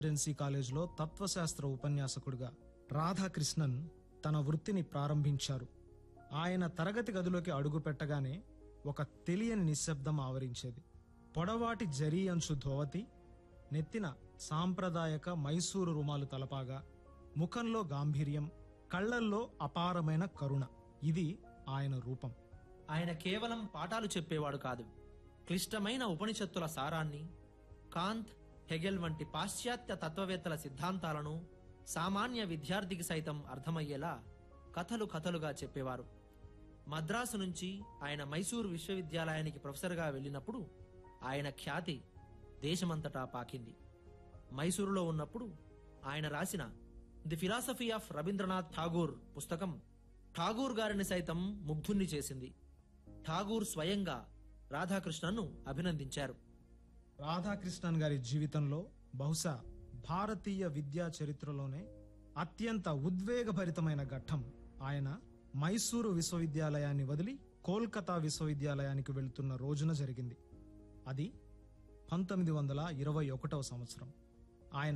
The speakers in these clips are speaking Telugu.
రెసిడెన్సీ కాలేజ్లో తత్వశాస్త్ర ఉపన్యాసకుడిగా రాధాకృష్ణన్ తన వృత్తిని ప్రారంభించారు ఆయన తరగతి గదిలోకి అడుగు పెట్టగానే ఒక తెలియని నిశ్శబ్దం ఆవరించేది పొడవాటి జరీ అంచు ధోవతి నెత్తిన సాంప్రదాయక మైసూరు రుమాలు తలపాగా ముఖంలో గాంభీర్యం కళ్లల్లో అపారమైన కరుణ ఇది ఆయన రూపం ఆయన కేవలం పాఠాలు చెప్పేవాడు కాదు క్లిష్టమైన ఉపనిషత్తుల సారాన్ని కాంత్ హెగెల్ వంటి పాశ్చాత్య తత్వవేత్తల సిద్ధాంతాలను సామాన్య విద్యార్థికి సైతం అర్థమయ్యేలా కథలు కథలుగా చెప్పేవారు మద్రాసు నుంచి ఆయన మైసూరు విశ్వవిద్యాలయానికి ప్రొఫెసర్గా వెళ్ళినప్పుడు ఆయన ఖ్యాతి దేశమంతటా పాకింది మైసూరులో ఉన్నప్పుడు ఆయన రాసిన the philosophy of Rabindranath Tagore పుస్తకం ఠాగూర్ గారిని సైతం ముగ్ధుణ్ణి చేసింది ఠాగూర్ స్వయంగా రాధాకృష్ణన్ను అభినందించారు రాధాకృష్ణన్ గారి జీవితంలో బహుశా భారతీయ విద్యా చరిత్రలోనే అత్యంత ఉద్వేగభరితమైన ఘట్టం ఆయన మైసూరు విశ్వవిద్యాలయాన్ని వదిలి కోల్కతా విశ్వవిద్యాలయానికి వెళ్తున్న రోజున జరిగింది అది పంతొమ్మిది వందల ఇరవై ఒకటవ సంవత్సరం ఆయన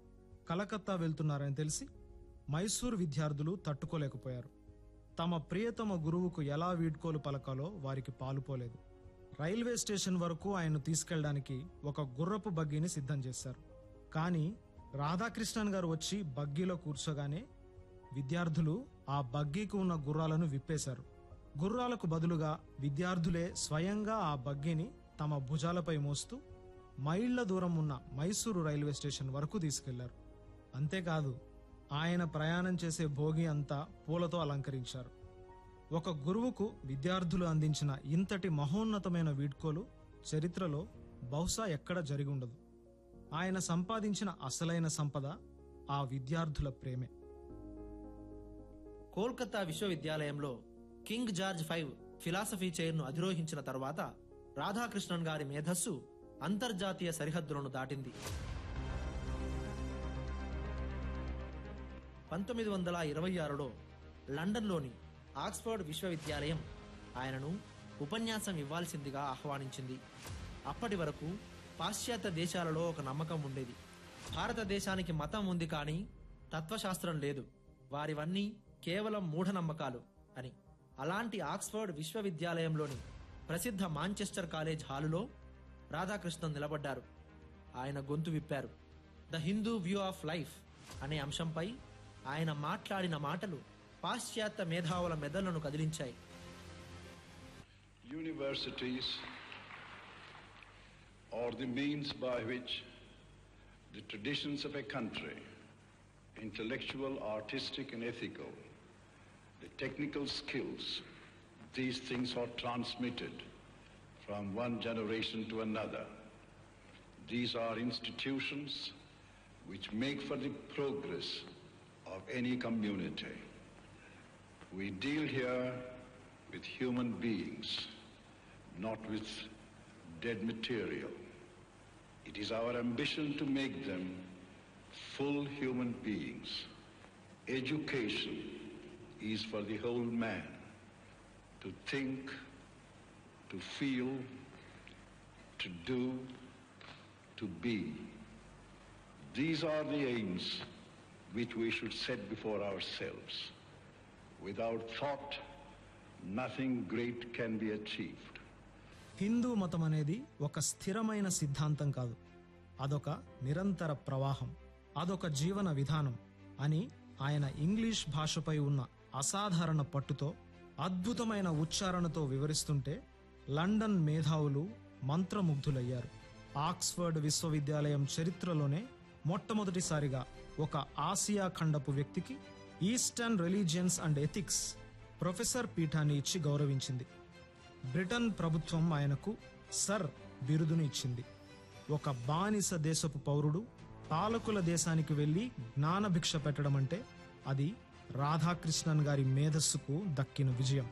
కలకత్తా వెళ్తున్నారని తెలిసి మైసూరు విద్యార్థులు తట్టుకోలేకపోయారు తమ ప్రియతమ గురువుకు ఎలా వీడ్కోలు పలకాలో వారికి పాలుపోలేదు రైల్వే స్టేషన్ వరకు ఆయన్ను తీసుకెళ్ళడానికి ఒక గుర్రపు బగ్గీని సిద్ధం చేశారు కానీ రాధాకృష్ణన్ గారు వచ్చి బగ్గీలో కూర్చోగానే విద్యార్థులు ఆ బగ్గీకి ఉన్న గుర్రాలను విప్పేశారు గుర్రాలకు బదులుగా విద్యార్థులే స్వయంగా ఆ బగ్గీని తమ భుజాలపై మోస్తూ మైళ్ల దూరం ఉన్న మైసూరు రైల్వే స్టేషన్ వరకు తీసుకెళ్లారు అంతేకాదు ఆయన ప్రయాణం చేసే భోగి అంతా పూలతో అలంకరించారు ఒక గురువుకు విద్యార్థులు అందించిన ఇంతటి మహోన్నతమైన వీడ్కోలు చరిత్రలో బహుశా ఎక్కడ జరిగి ఉండదు ఆయన సంపాదించిన అసలైన సంపద ఆ విద్యార్థుల ప్రేమే కోల్కతా విశ్వవిద్యాలయంలో కింగ్ జార్జ్ ఫైవ్ ఫిలాసఫీ చైర్ను అధిరోహించిన తర్వాత రాధాకృష్ణన్ గారి మేధస్సు అంతర్జాతీయ సరిహద్దులను దాటింది పంతొమ్మిది వందల ఇరవై ఆరులో లండన్లోని ఆక్స్ఫర్డ్ విశ్వవిద్యాలయం ఆయనను ఉపన్యాసం ఇవ్వాల్సిందిగా ఆహ్వానించింది అప్పటి వరకు పాశ్చాత్య దేశాలలో ఒక నమ్మకం ఉండేది భారతదేశానికి మతం ఉంది కానీ తత్వశాస్త్రం లేదు వారివన్నీ కేవలం మూఢనమ్మకాలు అని అలాంటి ఆక్స్ఫర్డ్ విశ్వవిద్యాలయంలోని ప్రసిద్ధ మాంచెస్టర్ కాలేజ్ హాలులో రాధాకృష్ణన్ నిలబడ్డారు ఆయన గొంతు విప్పారు the Hindu view of life అనే అంశంపై ఆయన మాట్లాడిన మాటలు పాశ్చాత్య మేధావుల మెదళ్లను కదిలించాయి Universities are the means by which the traditions of a country, intellectual, artistic, and ethical, the technical skills, these things are transmitted from one generation to another. These are institutions which make for the progress of any community. We deal here with human beings, not with dead material. It is our ambition to make them full human beings. Education is for the whole man to think, to feel, to do, to be. These are the aims which we should set before ourselves. Without thought, nothing great can be achieved. Hindu మతం అనేది ఒక స్థిరమైన సిద్ధాంతం కాదు అదొక నిరంతర ప్రవాహం అదొక జీవన విధానం అని ఆయన ఇంగ్లీష్ భాషపై ఉన్న అసాధారణ పట్టుతో అద్భుతమైన ఉచ్చారణతో వివరిస్తుంటే లండన్ మేధావులు మంత్రముగ్ధులయ్యారు ఆక్స్ఫర్డ్ విశ్వవిద్యాలయం చరిత్రలోనే మొట్టమొదటిసారిగా ఒక ఆసియా ఖండపు వ్యక్తికి eastern religions and ethics professor పీఠాన్ని ఇచ్చి గౌరవించింది బ్రిటన్ ప్రభుత్వం ఆయనకు సర్ బిరుదును ఇచ్చింది ఒక బానిస దేశపు పౌరుడు పాలకుల దేశానికి వెళ్లి జ్ఞానభిక్ష పెట్టడం అంటే అది రాధాకృష్ణన్ గారి మేధస్సుకు దక్కిన విజయం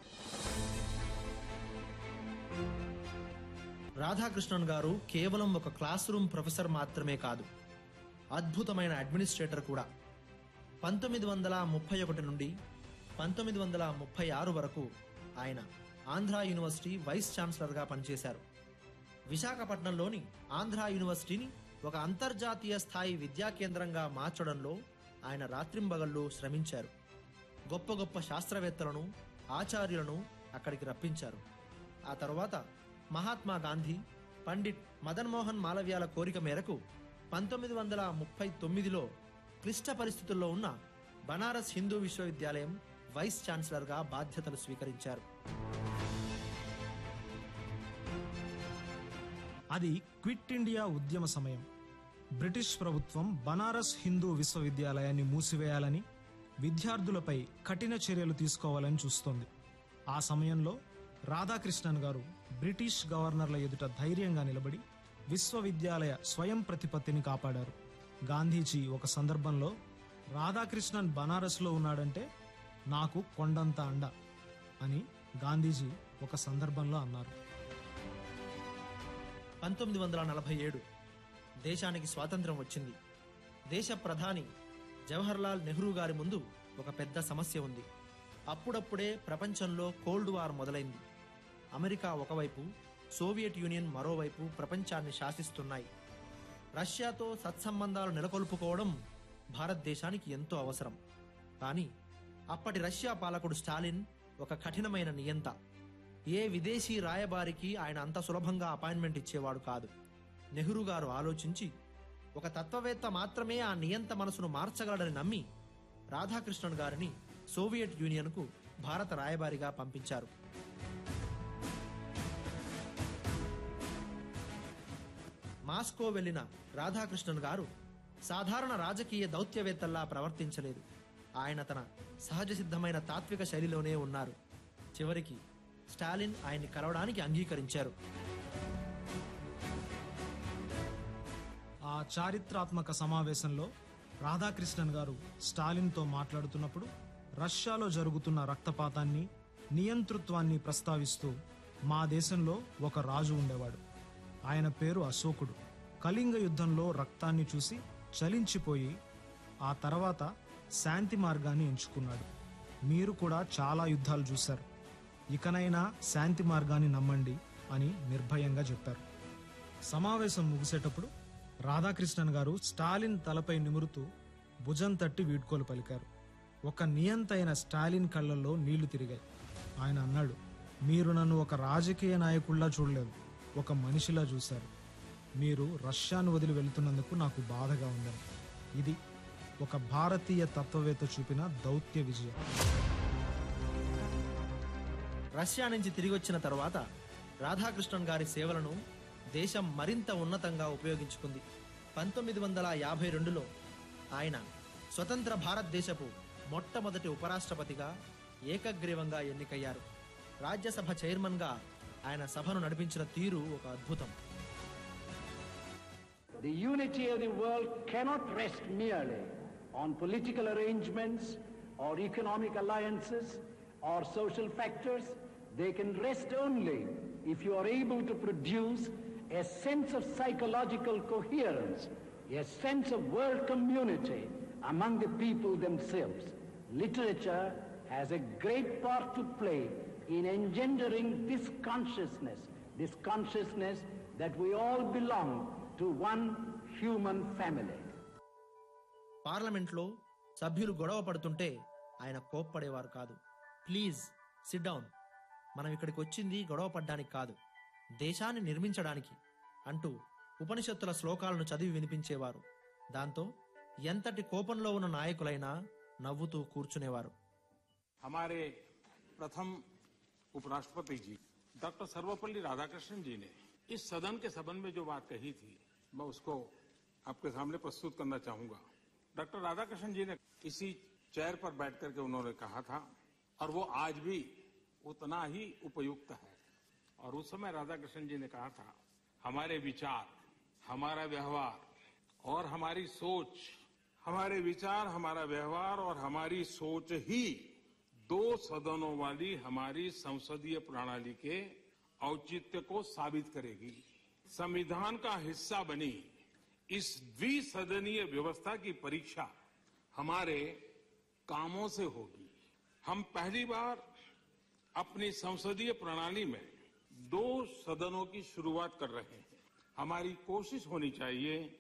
రాధాకృష్ణన్ గారు కేవలం ఒక క్లాస్ రూమ్ ప్రొఫెసర్ మాత్రమే కాదు అద్భుతమైన అడ్మినిస్ట్రేటర్ కూడా పంతొమ్మిది వందల ముప్పై ఒకటి నుండి పంతొమ్మిది వందల ముప్పై ఆరు వరకు ఆయన ఆంధ్ర యూనివర్సిటీ వైస్ ఛాన్సలర్గా పనిచేశారు విశాఖపట్నంలోని ఆంధ్ర యూనివర్సిటీని ఒక అంతర్జాతీయ స్థాయి విద్యా కేంద్రంగా మార్చడంలో ఆయన రాత్రింబగళ్ళు శ్రమించారు గొప్ప గొప్ప శాస్త్రవేత్తలను ఆచార్యులను అక్కడికి రప్పించారు ఆ తరువాత మహాత్మా గాంధీ పండిట్ మదన్ మోహన్ మాలవ్యాల కోరిక మేరకు పంతొమ్మిది వందల ముప్పై తొమ్మిదిలో క్లిష్ట పరిస్థితుల్లో ఉన్న బనారస్ హిందూ విశ్వవిద్యాలయం వైస్ ఛాన్సలర్గా బాధ్యతలు స్వీకరించారు అది క్విట్ ఇండియా ఉద్యమ సమయం బ్రిటిష్ ప్రభుత్వం బనారస్ హిందూ విశ్వవిద్యాలయాన్ని మూసివేయాలని విద్యార్థులపై కఠిన చర్యలు తీసుకోవాలని చూస్తోంది ఆ సమయంలో రాధాకృష్ణన్ గారు బ్రిటిష్ గవర్నర్ల ఎదుట ధైర్యంగా నిలబడి విశ్వవిద్యాలయ స్వయం ప్రతిపత్తిని కాపాడారు గాంధీజీ ఒక సందర్భంలో రాధాకృష్ణన్ బనారస్లో ఉన్నాడంటే నాకు కొండంత అండ అని గాంధీజీ ఒక సందర్భంలో అన్నారు పంతొమ్మిది వందల నలభై ఏడు దేశానికి స్వాతంత్రం వచ్చింది దేశ ప్రధాని జవహర్లాల్ నెహ్రూ గారి ముందు ఒక పెద్ద సమస్య ఉంది అప్పుడప్పుడే ప్రపంచంలో కోల్డ్ వార్ మొదలైంది అమెరికా ఒకవైపు సోవియట్ యూనియన్ మరోవైపు ప్రపంచాన్ని శాసిస్తున్నాయి రష్యాతో సత్సంబంధాలు నెలకొల్పుకోవడం భారతదేశానికి ఎంతో అవసరం కానీ అప్పటి రష్యా పాలకుడు స్టాలిన్ ఒక కఠినమైన నియంత ఏ విదేశీ రాయబారికి ఆయన అంత సులభంగా అపాయింట్మెంట్ ఇచ్చేవాడు కాదు నెహ్రూ గారు ఆలోచించి ఒక తత్వవేత్త మాత్రమే ఆ నియంత మనసును మార్చగలడని నమ్మి రాధాకృష్ణన్ గారిని సోవియట్ యూనియన్కు భారత రాయబారిగా పంపించారు మాస్కో వెళ్లిన రాధాకృష్ణన్ గారు సాధారణ రాజకీయ దౌత్యవేత్తల్లా ప్రవర్తించలేదు ఆయన తన సహజ సిద్ధమైన తాత్విక శైలిలోనే ఉన్నారు చివరికి స్టాలిన్ ఆయన్ని కలవడానికి అంగీకరించారు ఆ చారిత్రాత్మక సమావేశంలో రాధాకృష్ణన్ గారు స్టాలిన్తో మాట్లాడుతున్నప్పుడు రష్యాలో జరుగుతున్న రక్తపాతాన్ని నియంతృత్వాన్ని ప్రస్తావిస్తూ మా దేశంలో ఒక రాజు ఉండేవాడు ఆయన పేరు అశోకుడు కళింగ యుద్ధంలో రక్తాన్ని చూసి చలించిపోయి ఆ తర్వాత శాంతి మార్గాన్ని ఎంచుకున్నాడు మీరు కూడా చాలా యుద్ధాలు చూశారు ఇకనైనా శాంతి మార్గాన్ని నమ్మండి అని నిర్భయంగా చెప్పారు సమావేశం ముగిసేటప్పుడు రాధాకృష్ణన్ గారు స్టాలిన్ తలపై నిమురుతూ భుజం తట్టి వీడ్కోలు పలికారు ఒక నియంత అయిన స్టాలిన్ కళ్ళల్లో నీళ్లు తిరిగాయి ఆయన అన్నాడు మీరు నన్ను ఒక రాజకీయ నాయకుల్లా చూడలేదు ఒక మనిషిలా చూశారు మీరు రష్యాను వదిలి వెళ్తున్నందుకు నాకు బాధగా ఉందని ఇది ఒక భారతీయ తత్వవేత్త చూపిన దౌత్య విజయం రష్యా నుంచి తిరిగి వచ్చిన తరువాత రాధాకృష్ణన్ గారి సేవలను దేశం మరింత ఉన్నతంగా ఉపయోగించుకుంది పంతొమ్మిది వందల యాభై రెండులో ఆయన స్వతంత్ర భారతదేశపు మొట్టమొదటి ఉపరాష్ట్రపతిగా ఏకగ్రీవంగా ఎన్నికయ్యారు రాజ్యసభ చైర్మన్గా ఆయన సభను నడిపించిన తీరు ఒక అద్భుతం The unity of the world cannot rest merely on political arrangements or economic alliances or social factors. They can rest only if you are able to produce a sense of psychological coherence, a sense of world community among the people themselves. Literature has a great part to play in engendering this consciousness, this consciousness that we all belong to one human family. పార్లమెంట్లో సభ్యులు గొడవ పడుతుంటే ఆయన కోప్పడేవారు కాదు ప్లీజ్ సిట్ డౌన్ మనం ఇక్కడికి వచ్చింది గొడవ పడ్డానికి కాదు దేశాన్ని నిర్మించడానికి అంటూ ఉపనిషత్తుల శ్లోకాలను చదివి వినిపించేవారు దాంతో ఎంతటి కోపంలో ఉన్న నాయకులైనా నవ్వుతూ కూర్చునేవారు हमारे प्रथम उपराष्ट्रपति जी डॉक्टर सर्वपल्ली राधाकृष्णन जी ने इस सदन के संबंध में जो बात कही थी मैं उसको आपके सामने प्रस्तुत करना चाहूंगा डॉक्टर राधाकृष्णन जी ने इसी चेयर पर बैठ करके उन्होंने कहा था और वो आज भी उतना ही उपयुक्त है और उस समय राधाकृष्णन जी ने कहा था हमारे विचार हमारा व्यवहार और हमारी सोच हमारे विचार हमारा व्यवहार और हमारी सोच ही दो सदनों वाली हमारी संसदीय प्रणाली के औचित्य को साबित करेगी संविधान का हिस्सा बनी इस द्विसदनीय व्यवस्था की परीक्षा हमारे कामों से होगी हम पहली बार अपनी संसदीय प्रणाली में दो सदनों की शुरुआत कर रहे हैं हमारी कोशिश होनी चाहिए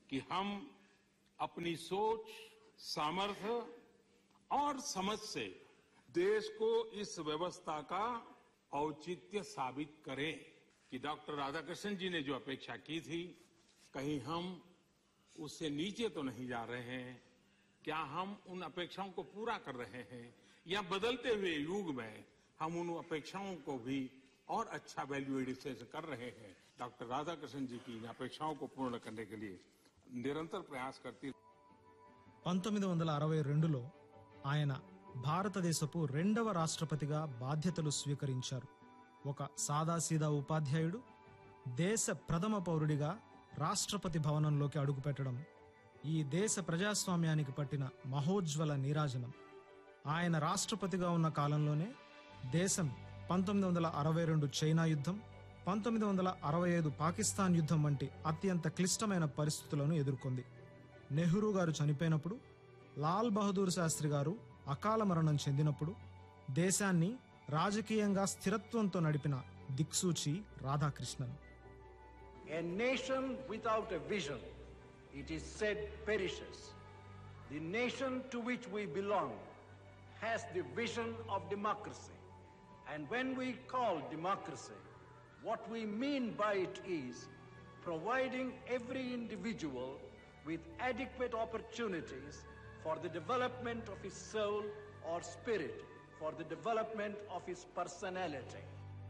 कि हम अपनी सोच सामर्थ्य और समझ से देश को इस व्यवस्था का औचित्य साबित करें कि डॉक्टर राधाकृष्णन जी ने जो अपेक्षा की थी कहीं हम उससे नीचे तो नहीं जा रहे हैं क्या हम उन अपेक्षाओं को पूरा कर रहे हैं या बदलते हुए युग में हम उन अपेक्षाओं को भी और अच्छा वैल्यू एडिशन कर रहे हैं डॉक्टर राधाकृष्णन जी की इन अपेक्षाओं को पूर्ण करने के लिए निरंतर प्रयास करती పంతొమ్మిది వందల అరవై రెండులో ఆయన భారతదేశపు రెండవ రాష్ట్రపతిగా బాధ్యతలు స్వీకరించారు ఒక సాదాసీదా ఉపాధ్యాయుడు దేశ ప్రథమ పౌరుడిగా రాష్ట్రపతి భవనంలోకి అడుగుపెట్టడం ఈ దేశ ప్రజాస్వామ్యానికి పట్టిన మహోజ్వల నీరాజనం ఆయన రాష్ట్రపతిగా ఉన్న కాలంలోనే దేశం పంతొమ్మిది వందల అరవై రెండు చైనా యుద్ధం పంతొమ్మిది వందల అరవై ఐదు పాకిస్తాన్ యుద్ధం వంటి అత్యంత క్లిష్టమైన పరిస్థితులను ఎదుర్కొంది నెహ్రూ గారు చనిపోయినప్పుడు లాల్ బహదూర్ శాస్త్రి గారు అకాల మరణం చెందినప్పుడు దేశాన్ని రాజకీయంగా స్థిరత్వంతో నడిపిన దిక్సూచి Radhakrishnan A nation without a vision, it is said, perishes. The nation to which we belong has the vision of democracy. And when we call democracy, what we mean by it is providing every individual with adequate opportunities for the development of his soul or spirit, for the development of his personality.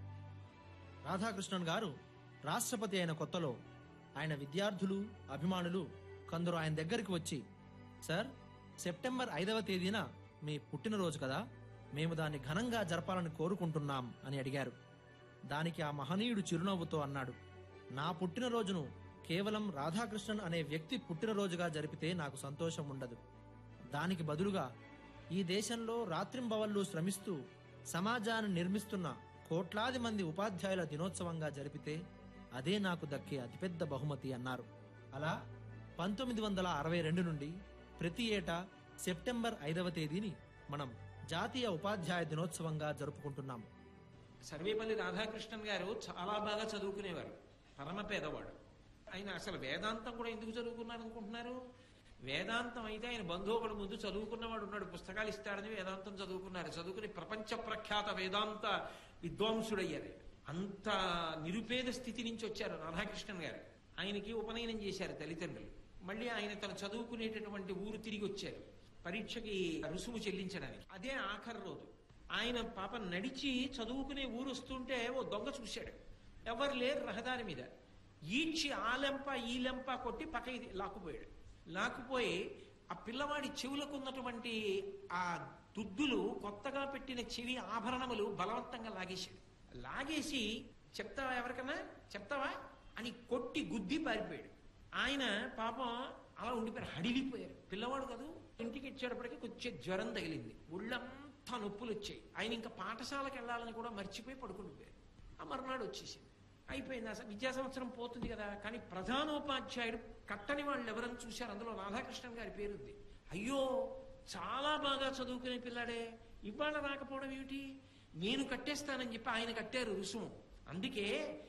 Radhakrishnan గారు రాష్ట్రపతి అయిన కొత్తలో ఆయన విద్యార్థులు అభిమానులు కొందరు ఆయన దగ్గరికి వచ్చి సార్ సెప్టెంబర్ ఐదవ తేదీన మీ పుట్టినరోజు కదా మేము దాన్ని ఘనంగా జరపాలని కోరుకుంటున్నాం అని అడిగారు దానికి ఆ మహనీయుడు చిరునవ్వుతో అన్నాడు నా పుట్టినరోజును కేవలం రాధాకృష్ణన్ అనే వ్యక్తి పుట్టినరోజుగా జరిపితే నాకు సంతోషం ఉండదు దానికి బదులుగా ఈ దేశంలో రాత్రింబవళ్ళు శ్రమిస్తూ సమాజాన్ని నిర్మిస్తున్న కోట్లాది మంది ఉపాధ్యాయుల దినోత్సవంగా జరిపితే అదే నాకు దక్కే అతిపెద్ద బహుమతి అన్నారు అలా పంతొమ్మిది వందల అరవై రెండు నుండి ప్రతి ఏటా సెప్టెంబర్ ఐదవ తేదీని మనం జాతీయ ఉపాధ్యాయ దినోత్సవంగా జరుపుకుంటున్నాం సర్వేపల్లి రాధాకృష్ణన్ గారు చాలా బాగా చదువుకునేవారు పరమ పేదవాడు ఆయన అసలు వేదాంతం కూడా ఎందుకు చదువుకున్నారు అనుకుంటున్నారు వేదాంతం అయితే ఆయన బంధువుల ముందు చదువుకున్నవాడు ఉన్నాడు పుస్తకాలు ఇస్తాడని వేదాంతం చదువుకున్నారు చదువుకుని ప్రపంచ ప్రఖ్యాత వేదాంత విద్వాంసుడయ్యారు అంత నిరుపేద స్థితి నుంచి వచ్చారు రాధాకృష్ణన్ గారు ఆయనకి ఉపనయనం చేశారు తల్లిదండ్రులు మళ్ళీ ఆయన తను చదువుకునేటటువంటి ఊరు తిరిగి వచ్చారు పరీక్షకి రుసుము చెల్లించడానికి అదే ఆఖరి రోజు ఆయన పాప నడిచి చదువుకునే ఊరు వస్తుంటే ఓ దొంగ చూశాడు ఎవరు లేరు రహదారి మీద ఈడ్చి ఆ లెంప ఈ లెంప కొట్టి పక్కకి లాక్కుపోయాడు లాక్కుపోయి ఆ పిల్లవాడి చెవులకు ఉన్నటువంటి ఆ దుద్దులు కొత్తగా పెట్టిన చెవి ఆభరణములు బలవంతంగా లాగేశాడు లాగేసి చెప్తావా ఎవరికన్నా చెప్తావా అని కొట్టి గుద్ది పారిపోయాడు ఆయన పాపం అలా ఉండిపోయారు హడిలిపోయారు పిల్లవాడు కదూ ఇంటికి ఇచ్చేటప్పటికి కొంచెం జ్వరం తగిలింది ఒళ్ళంతా నొప్పులు వచ్చాయి ఆయన ఇంకా పాఠశాలకు వెళ్ళాలని కూడా మర్చిపోయి పడుకుండిపోయారు ఆ మర్నాడు వచ్చేసింది అయిపోయింది అసలు విద్యా సంవత్సరం పోతుంది కదా కానీ ప్రధానోపాధ్యాయుడు కట్టని వాళ్ళు ఎవరని చూశారు అందులో రాధాకృష్ణన్ గారి పేరుంది అయ్యో చాలా బాగా చదువుకునే పిల్లాడే ఇవాళ రాకపోవడం ఏమిటి నేను కట్టేస్తానని చెప్పి ఆయన కట్టారు రుసుము అందుకే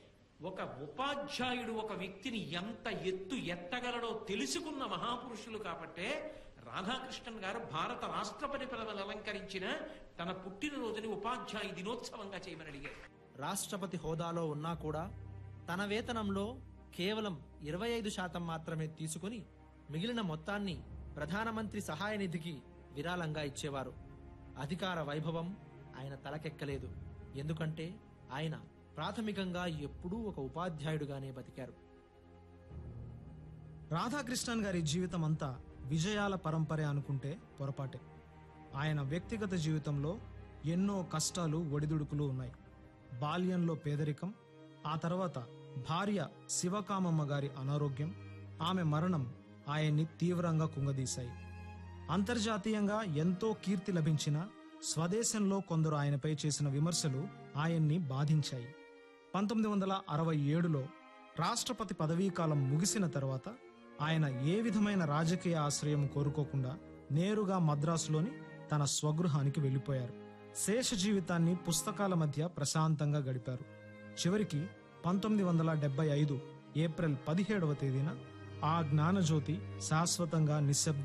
ఒక ఉపాధ్యాయుడు ఒక వ్యక్తిని ఎంత ఎత్తు ఎత్తగలడో తెలుసుకున్న మహాపురుషులు కాబట్టే రాధాకృష్ణన్ గారు భారత రాష్ట్రపతి పదవిని అలంకరించిన తన పుట్టినరోజుని ఉపాధ్యాయ దినోత్సవంగా చేయమని అడిగారు రాష్ట్రపతి హోదాలో ఉన్నా కూడా తన వేతనంలో కేవలం ఇరవై ఐదు శాతం మాత్రమే తీసుకుని మిగిలిన మొత్తాన్ని ప్రధానమంత్రి సహాయ నిధికి విరాళంగా ఇచ్చేవారు అధికార వైభవం ఆయన తలకెక్కలేదు ఎందుకంటే ఆయన ప్రాథమికంగా ఎప్పుడూ ఒక ఉపాధ్యాయుడుగానే బతికారు రాధాకృష్ణన్ గారి జీవితం అంతా విజయాల పరంపరే అనుకుంటే పొరపాటే ఆయన వ్యక్తిగత జీవితంలో ఎన్నో కష్టాలు ఒడిదుడుకులు ఉన్నాయి బాల్యంలో పేదరికం ఆ తర్వాత భార్య శివకామమ్మ గారి అనారోగ్యం ఆమె మరణం ఆయన్ని తీవ్రంగా కుంగదీశాయి అంతర్జాతీయంగా ఎంతో కీర్తి లభించిన స్వదేశంలో కొందరు ఆయనపై చేసిన విమర్శలు ఆయన్ని బాధించాయి పంతొమ్మిది వందల అరవై ఏడులో రాష్ట్రపతి పదవీకాలం ముగిసిన తర్వాత ఆయన ఏ విధమైన రాజకీయ ఆశ్రయం కోరుకోకుండా నేరుగా మద్రాసులోని తన స్వగృహానికి వెళ్లిపోయారు శేష జీవితాన్ని పుస్తకాల మధ్య ప్రశాంతంగా గడిపారు చివరికి పంతొమ్మిది వందల డెబ్బై ఐదు ఏప్రిల్ పదిహేడవ తేదీన ఆ జ్ఞానజ్యోతి శాశ్వతంగా నిశ్శబ్ద